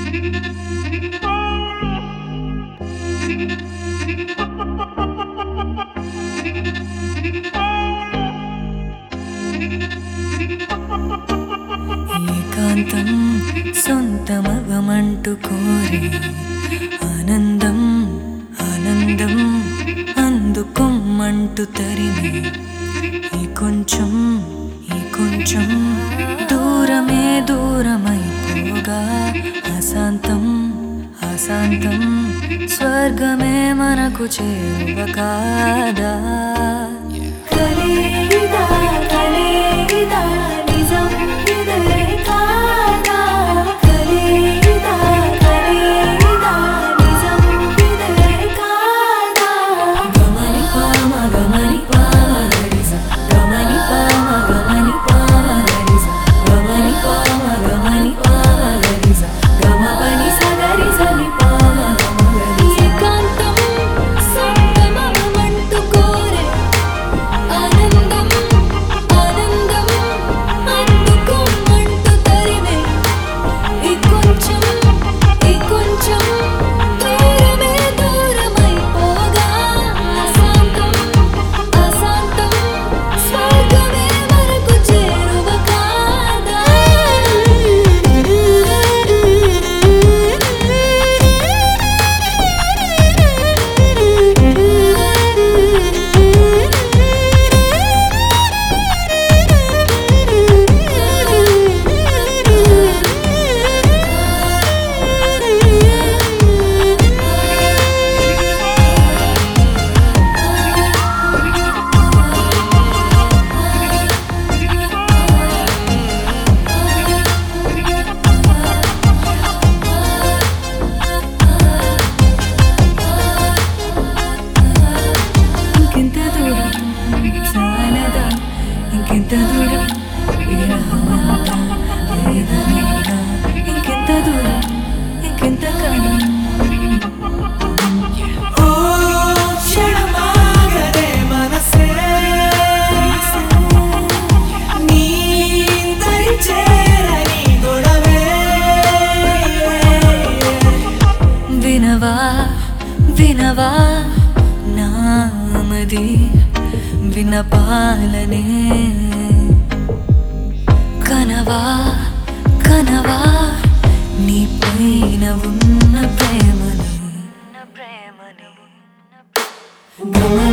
ఏకాంతం సొంతమగమంటూ కోరి ఆనందం ఆనందం అందుకోమంటూ తరిమి ఈ కొంచెం ఈ కొంచెం దూరమే దూరమైపోగా అశాంతం అశాంతం స్వర్గమే మనకు చేరువ కాదా కలిదా కలిదా నిజం ఇదే కాదా కలిదా కలిదా నిజం ఇదే కాదా గమని పామ గమని పామ గరిజ గమని పామ గమని పామ గరిజ గమని పామ గమని పామ గరిజ గమపని సగరిజ ని పామ గమ గరిజ ఏకాంతం సొంతమగమంటూ కోరే ఆనందం ఆనందం అందుకోమంటూ తరిమే ఈ కొంచెం ఈ కొంచెం దూరమే దూరమైపోగా అశాంతం అశాంతం స్వర్గమే మనకు చేరువ కాదా ఇంకెంత దూరం చాలదా ఇంకెంత దూరం విరహమంతా వేదనేగా ఇంకెంత దూరం ఇంకెంత కాలం ఓ క్షణమాగదే మనసే నీ దరి చేరని గొడవే వినవా వినవా నామది వినపాలనే కనవా కనవా నీ పైన ఉన్న ప్రేమని ప్రేమని